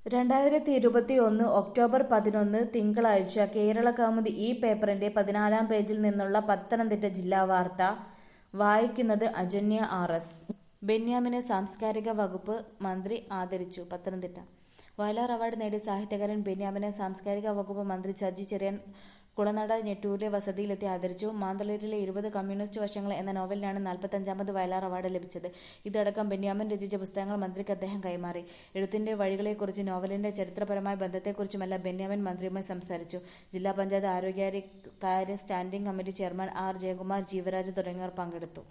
രണ്ടായിരത്തി ഇരുപത്തി ഒന്ന് ഒക്ടോബർ പതിനൊന്ന് തിങ്കളാഴ്ച കേരളകൗമുദി ഈ പേപ്പറിന്റെ പതിനാലാം പേജിൽ നിന്നുള്ള പത്തനംതിട്ട ജില്ലാ വാർത്ത വായിക്കുന്നത് അജന്യ ആർ എസ് ബെന്യാമിനെ സാംസ്കാരിക വകുപ്പ് മന്ത്രി ആദരിച്ചു പത്തനംതിട്ട വയലാർ അവാർഡ് നേടിയ സാഹിത്യകാരൻ ബെന്യാമിനെ സാംസ്കാരിക വകുപ്പ് മന്ത്രി സജി ചെറിയാൻ കുളനട ഞെട്ടൂരിലെ വസതിയിലെത്തി ആദരിച്ചു മാന്തളൂരിലെ ഇരുപത് കമ്മ്യൂണിസ്റ്റ് വശങ്ങൾ എന്ന നോവലിനാണ് നാൽപ്പത്തഞ്ചാമത് വയലാർ അവാർഡ് ലഭിച്ചത് ഇതടക്കം ബെന്യാമിൻ രചിച്ച പുസ്തകങ്ങൾ മന്ത്രിക്ക് അദ്ദേഹം കൈമാറി എഴുത്തിന്റെ വഴികളെക്കുറിച്ച് നോവലിന്റെ ചരിത്രപരമായ ബന്ധത്തെക്കുറിച്ചുമെല്ലാം ബെന്യാമിൻ മന്ത്രിയുമായി സംസാരിച്ചു ജില്ലാ പഞ്ചായത്ത് ആരോഗ്യകാര്യ standing committee chairman R Jayakumar Jeevaraj തുടങ്ങിയവർ പങ്കെടുത്തു